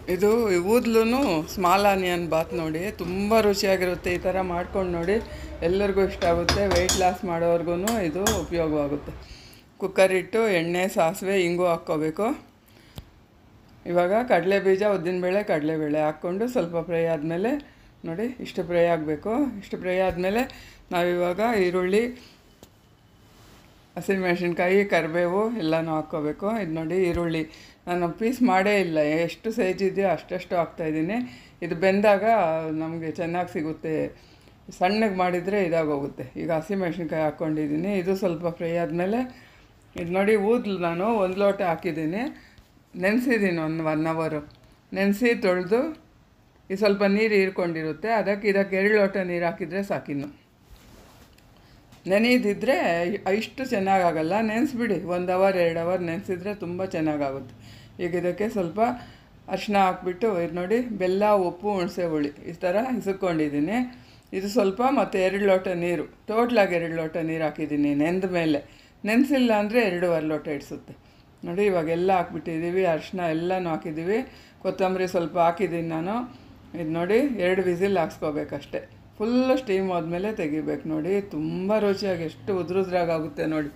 ಇದು ಊದ್ಲು small onion Baat ನೋಡಿ ತುಂಬ ರುಚಿಯಾಗಿರುತ್ತೆ ಈ ಥರ ಮಾಡ್ಕೊಂಡು ನೋಡಿ ಎಲ್ಲರಿಗೂ ಇಷ್ಟ ಆಗುತ್ತೆ ವೆಯ್ಟ್ ಲಾಸ್ ಮಾಡೋರ್ಗು ಇದು ಉಪಯೋಗವಾಗುತ್ತೆ ಕುಕ್ಕರ್ ಇಟ್ಟು ಎಣ್ಣೆ ಸಾಸಿವೆ ಹಿಂಗು ಹಾಕ್ಕೋಬೇಕು ಇವಾಗ ಕಡಲೆ ಬೀಜ ಉದ್ದಿನಬೇಳೆ ಕಡಲೆಬೇಳೆ ಹಾಕ್ಕೊಂಡು ಸ್ವಲ್ಪ ಫ್ರೈ ಆದಮೇಲೆ ನೋಡಿ ಇಷ್ಟು ಫ್ರೈ ಆಗಬೇಕು ಇಷ್ಟು ಫ್ರೈ ಆದಮೇಲೆ ನಾವಿವಾಗ ಈರುಳ್ಳಿ ಹಸಿಮೆಣಸಿನ್ಕಾಯಿ ಕರಿಬೇವು ಎಲ್ಲನೂ ಹಾಕ್ಕೋಬೇಕು ಇದು ನೋಡಿ ಈರುಳ್ಳಿ ನಾನು ಪೀಸ್ ಮಾಡೇ ಇಲ್ಲ ಎಷ್ಟು ಸೈಜ್ ಇದೆಯೋ ಅಷ್ಟಷ್ಟು ಹಾಕ್ತಾಯಿದ್ದೀನಿ ಇದು ಬೆಂದಾಗ ನಮಗೆ ಚೆನ್ನಾಗಿ ಸಿಗುತ್ತೆ ಸಣ್ಣಗೆ ಮಾಡಿದರೆ ಇದಾಗೋಗುತ್ತೆ ಈಗ ಹಸಿಮೆಣಸಿನ್ಕಾಯಿ ಹಾಕ್ಕೊಂಡಿದ್ದೀನಿ ಇದು ಸ್ವಲ್ಪ ಫ್ರೈ ಆದಮೇಲೆ ಇದು ನೋಡಿ ಊದ್ಲು ನಾನು ಒಂದು ಲೋಟ ಹಾಕಿದ್ದೀನಿ ನೆನೆಸಿದ್ದೀನಿ ಒಂದು ಒನ್ ಅವರು ನೆನೆಸಿ ತೊಳೆದು ಈ ಸ್ವಲ್ಪ ನೀರು ಹೀರ್ಕೊಂಡಿರುತ್ತೆ ಅದಕ್ಕೆ ಇದಕ್ಕೆ ಎರಡು ಲೋಟ ನೀರು ಹಾಕಿದರೆ ಸಾಕಿನ್ನು ನೆನೆಯದಿದ್ದರೆ ಇಷ್ಟು ಚೆನ್ನಾಗಾಗಲ್ಲ ನೆನೆಸ್ಬಿಡಿ ಒಂದು ಅವರ್ ಎರಡು ಅವರ್ ನೆನೆಸಿದ್ರೆ ತುಂಬ ಚೆನ್ನಾಗಾಗುತ್ತೆ ಈಗ ಇದಕ್ಕೆ ಸ್ವಲ್ಪ ಅರಿಶಿನ ಹಾಕ್ಬಿಟ್ಟು ಇದು ನೋಡಿ ಬೆಲ್ಲ ಉಪ್ಪು ಹುಣಸೆ ಹುಳಿ ಈ ಥರ ಹಿಸುಕೊಂಡಿದ್ದೀನಿ ಇದು ಸ್ವಲ್ಪ ಮತ್ತು ಎರಡು ಲೋಟ ನೀರು ಟೋಟ್ಲಾಗಿ ಎರಡು ಲೋಟ ನೀರು ಹಾಕಿದ್ದೀನಿ ನೆಂದ ಮೇಲೆ ನೆನೆಸಿಲ್ಲ ಅಂದರೆ ಎರಡೂವರೆ ಲೋಟ ಇಡಿಸುತ್ತೆ ನೋಡಿ ಇವಾಗೆಲ್ಲ ಹಾಕ್ಬಿಟ್ಟಿದ್ದೀವಿ ಅರಿಶಿನ ಎಲ್ಲನೂ ಹಾಕಿದ್ದೀವಿ ಕೊತ್ತಂಬರಿ ಸ್ವಲ್ಪ ಹಾಕಿದ್ದೀನಿ ನಾನು ಇದು ನೋಡಿ ಎರಡು ವಿಸಿಲ್ ಹಾಕ್ಸ್ಕೋಬೇಕಷ್ಟೆ ಫುಲ್ಲು ಸ್ಟೀಮ್ ಹೋದ್ಮೇಲೆ ತೆಗಿಬೇಕು ನೋಡಿ ತುಂಬ ರುಚಿಯಾಗಿ ಎಷ್ಟು ಉದ್ರುದ್ರಾಗುತ್ತೆ ನೋಡಿ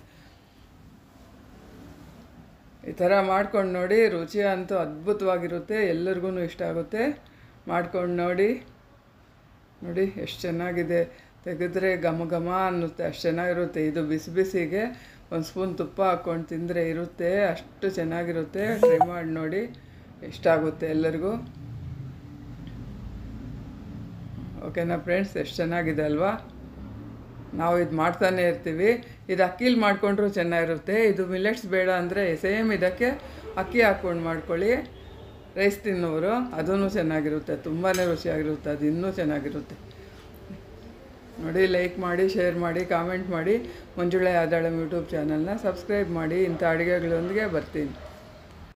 ಈ ಥರ ಮಾಡ್ಕೊಂಡು ನೋಡಿ ರುಚಿ ಅಂತೂ ಅದ್ಭುತವಾಗಿರುತ್ತೆ ಎಲ್ಲರಿಗೂ ಇಷ್ಟ ಆಗುತ್ತೆ ಮಾಡ್ಕೊಂಡು ನೋಡಿ ನೋಡಿ ಎಷ್ಟು ಚೆನ್ನಾಗಿದೆ ತೆಗೆದ್ರೆ ಘಮ ಘಮ ಅನ್ನುತ್ತೆ ಅಷ್ಟು ಚೆನ್ನಾಗಿರುತ್ತೆ ಇದು ಬಿಸಿ ಬಿಸಿಗೆ ಒಂದು ಸ್ಪೂನ್ ತುಪ್ಪ ಹಾಕ್ಕೊಂಡು ತಿಂದರೆ ಇರುತ್ತೆ ಅಷ್ಟು ಚೆನ್ನಾಗಿರುತ್ತೆ ಟ್ರೈ ಮಾಡಿ ನೋಡಿ ಇಷ್ಟ ಆಗುತ್ತೆ ಎಲ್ಲರಿಗೂ ಓಕೆನಾ ಫ್ರೆಂಡ್ಸ್ ಎಷ್ಟು ಚೆನ್ನಾಗಿದೆ ಅಲ್ವಾ ನಾವು ಇದು ಮಾಡ್ತಾನೆ ಇರ್ತೀವಿ ಇದು ಅಕ್ಕಿಲಿ ಮಾಡಿಕೊಂಡ್ರೂ ಚೆನ್ನಾಗಿರುತ್ತೆ ಇದು ಮಿಲೆಟ್ಸ್ ಬೇಡ ಅಂದರೆ ಸೇಮ್ ಇದಕ್ಕೆ ಅಕ್ಕಿ ಹಾಕ್ಕೊಂಡು ಮಾಡ್ಕೊಳ್ಳಿ ರೈಸ್ ತಿನ್ನೋರು ಅದೂ ಚೆನ್ನಾಗಿರುತ್ತೆ ತುಂಬಾ ರುಚಿಯಾಗಿರುತ್ತೆ ಅದು ಇನ್ನೂ ಚೆನ್ನಾಗಿರುತ್ತೆ ನೋಡಿ ಲೈಕ್ ಮಾಡಿ ಶೇರ್ ಮಾಡಿ ಕಾಮೆಂಟ್ ಮಾಡಿ ಮಂಜುಳಾ ಯಾದಳಂ ಯೂಟ್ಯೂಬ್ ಚಾನಲ್ನ ಸಬ್ಸ್ಕ್ರೈಬ್ ಮಾಡಿ ಇಂಥ ಅಡುಗೆಗಳೊಂದಿಗೆ ಬರ್ತೀನಿ